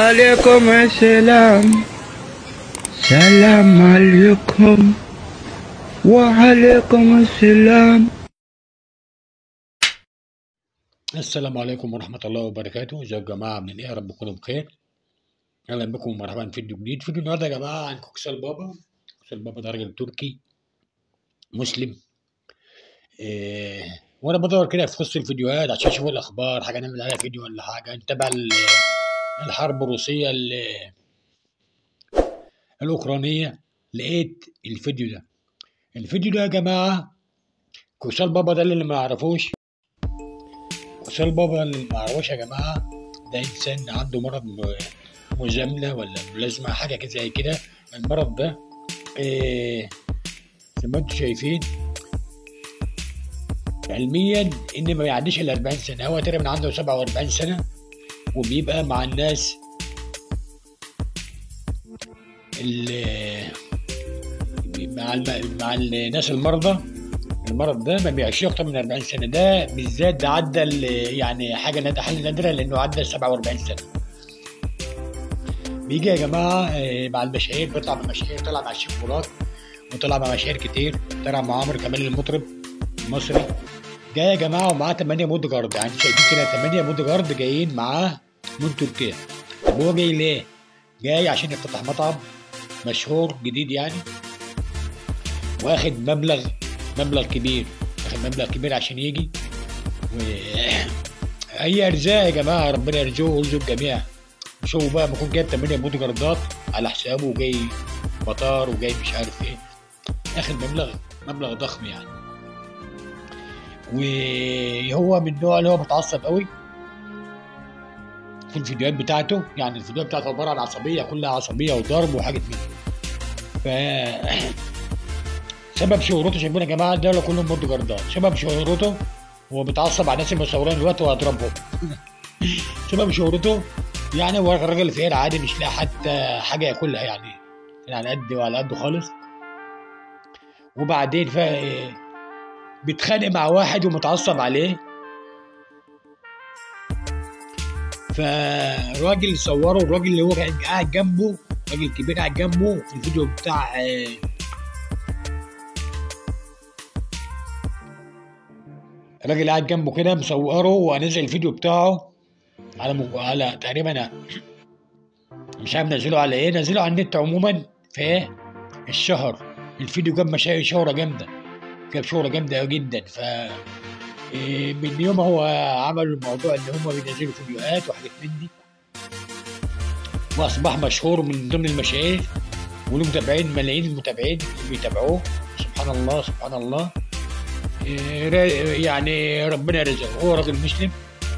وعليكم السلام سلام عليكم وعليكم السلام السلام عليكم ورحمة الله وبركاته ازيكم يا جماعة عاملين ايه يا رب تكونوا بخير اهلا بكم ومرحبا في فيديو جديد فيديو النهارده يا جماعة عن كوكسال بابا كوكسال بابا ده راجل تركي مسلم إيه وانا بدور كده في وسط الفيديوهات عشان اشوف الاخبار حاجة نعمل عليها فيديو ولا حاجة نتابع ال- الحرب الروسية ال- الاوكرانية لقيت الفيديو ده الفيديو ده يا جماعة كوكسال بابا ده اللي ما يعرفوش كوكسال بابا اللي ما يعرفوش يا جماعة ده إنسان عنده مرض م- مزامنة ولا ملازمة حاجة كده زي كده المرض ده إيه زي ما انتم شايفين علميا ان ما يعديش ال 40 سنة هو تقريبا عنده 47 سنة وبيبقى مع الناس ال- مع الم- مع الناس المرضى المرض ده ما بيعيش اكتر من 40 سنه ده بالذات ده عدى ال- يعني حاجه نادره حاجه نادره لانه عدى 47 سنه بيجي يا جماعه آه، مع المشاهير بيطلع مع المشاهير طلع مع الشيخ مراد وطلع مع مشاهير كتير طلع مع عمرو كمال المطرب المصري جاي يا جماعه ومعاه 8 مود جارد يعني انتوا شايفين كده 8 مود جارد جايين معاه من تركيا طب هو جاي ليه؟ جاي عشان يفتح مطعم مشهور جديد يعني واخد مبلغ مبلغ كبير واخد مبلغ كبير عشان يجي و... هي ارزاق يا جماعه ربنا يرزقه ويرزق الجميع شوفوا بقى بكون جايب 8 بوت جردات على حسابه وجاي مطار وجاي مش عارف ايه اخد مبلغ مبلغ ضخم يعني وهو من النوع اللي هو متعصب قوي في الفيديوهات بتاعته يعني الفيديوهات بتاعته عباره عن عصبيه كلها عصبيه وضرب وحاجه من ف سبب شهرته شايفين يا جماعه الدوله كلهم بوت جردات سبب شهرته هو بيتعصب على الناس المصورين دلوقتي وهيضربهم سبب شهرته يعني هو راجل فقير عادي مش لاقي حتى حاجه ياكلها يعني على قد وعلى قده خالص وبعدين ف بيتخانق مع واحد ومتعصب عليه فالراجل صوره الراجل اللي هو كان قاعد جنبه راجل كبير قاعد جنبه في الفيديو بتاع آه، الراجل قاعد جنبه كده مصوره ونزل الفيديو بتاعه على مج... على تقريبا مش عارف نزله على ايه نزله على النت عموما في الشهر الفيديو جاب مشاهد شهرة جامدة جاب شهرة جامدة جدا ف إيه، من يوم هو عملوا الموضوع ان هم بينزلوا فيديوهات وحاجات من دي واصبح مشهور من ضمن المشاهير وله متابعين ملايين المتابعين اللي بيتابعوه سبحان الله سبحان الله إيه، را- يعني ربنا يرزقه هو راجل مسلم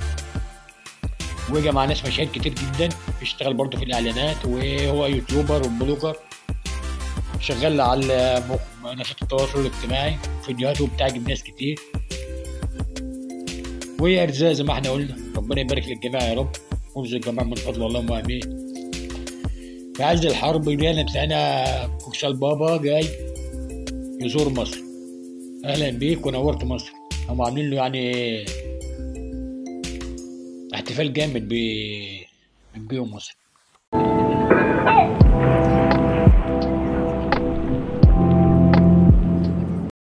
وجا مع ناس مشاهير كتير جدا بيشتغل برضه في الاعلانات وهو يوتيوبر وبلوجر شغال على مخ- منصات التواصل الاجتماعي فيديوهاته بتعجب ناس كتير وهي ارزاق زي ما احنا قلنا ربنا يبارك للجميع يا رب ويرزق الجميع من فضل اللهم امين في عز الحرب جانا انا كوكسال بابا جاي يزور مصر اهلا بيك ونورت مصر هم عاملين له يعني احتفال جامد ب بيوم مصر